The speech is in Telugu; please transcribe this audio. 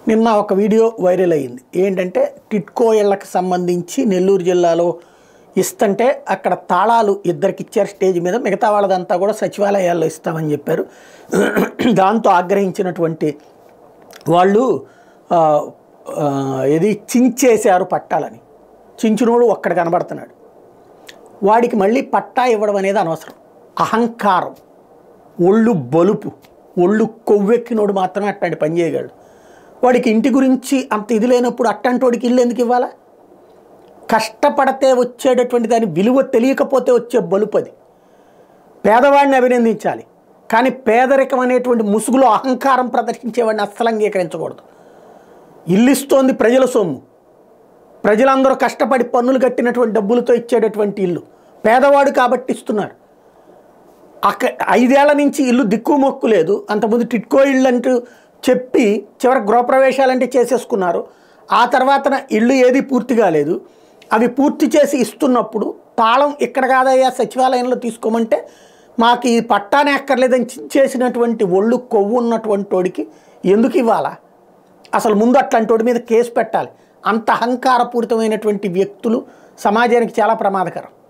నిన్న ఒక వీడియో వైరల్ అయ్యింది ఏంటంటే టిట్కో ఇళ్లకు సంబంధించి నెల్లూరు జిల్లాలో ఇస్తుంటే అక్కడ తాళాలు ఇద్దరికి ఇచ్చారు స్టేజ్ మీద మిగతా వాళ్ళదంతా కూడా సచివాలయాల్లో ఇస్తామని చెప్పారు దాంతో ఆగ్రహించినటువంటి వాళ్ళు ఆ, ఆ, ఏది చించేశారు పట్టాలని చించినోడు ఒక్కడ కనబడుతున్నాడు వాడికి మళ్ళీ పట్టా ఇవ్వడం అనేది అనవసరం అహంకారం ఒళ్ళు బలుపు ఒళ్ళు కొవ్వెక్కినోడు మాత్రమే అట్లాంటి పని చేయగలడు వాడికి ఇంటి గురించి అంత ఇది లేనప్పుడు అట్టంటోడికి ఇల్లు ఎందుకు ఇవ్వాలా కష్టపడితే వచ్చేటటువంటి దాని విలువ తెలియకపోతే వచ్చే బలుపు అది పేదవాడిని అభినందించాలి కానీ పేదరికం అనేటువంటి ముసుగులో అహంకారం ప్రదర్శించేవాడిని అస్సలు అంగీకరించకూడదు ఇల్లు ఇస్తోంది ప్రజల సొమ్ము ప్రజలందరూ కష్టపడి పన్నులు కట్టినటువంటి డబ్బులతో ఇచ్చేటటువంటి ఇల్లు పేదవాడు కాబట్టి ఇస్తున్నారు అక్క ఐదేళ్ల నుంచి ఇల్లు దిక్కు మొక్కు లేదు అంతకుముందు టిట్కో ఇల్లు అంటూ చెప్పి చివరి గృహప్రవేశాలంటే చేసేసుకున్నారు ఆ తర్వాత ఇల్లు ఏది పూర్తి కాలేదు అవి పూర్తి చేసి ఇస్తున్నప్పుడు తాళం ఇక్కడ కాదయ్యా సచివాలయంలో తీసుకోమంటే మాకు ఈ పట్టానే అక్కర్లేదని చేసినటువంటి ఒళ్ళు కొవ్వు ఉన్నటువంటి వాడికి ఎందుకు ఇవ్వాలా అసలు ముందు అట్లాంటి వాడి మీద కేసు పెట్టాలి అంత అహంకారపూరితమైనటువంటి వ్యక్తులు సమాజానికి చాలా ప్రమాదకరం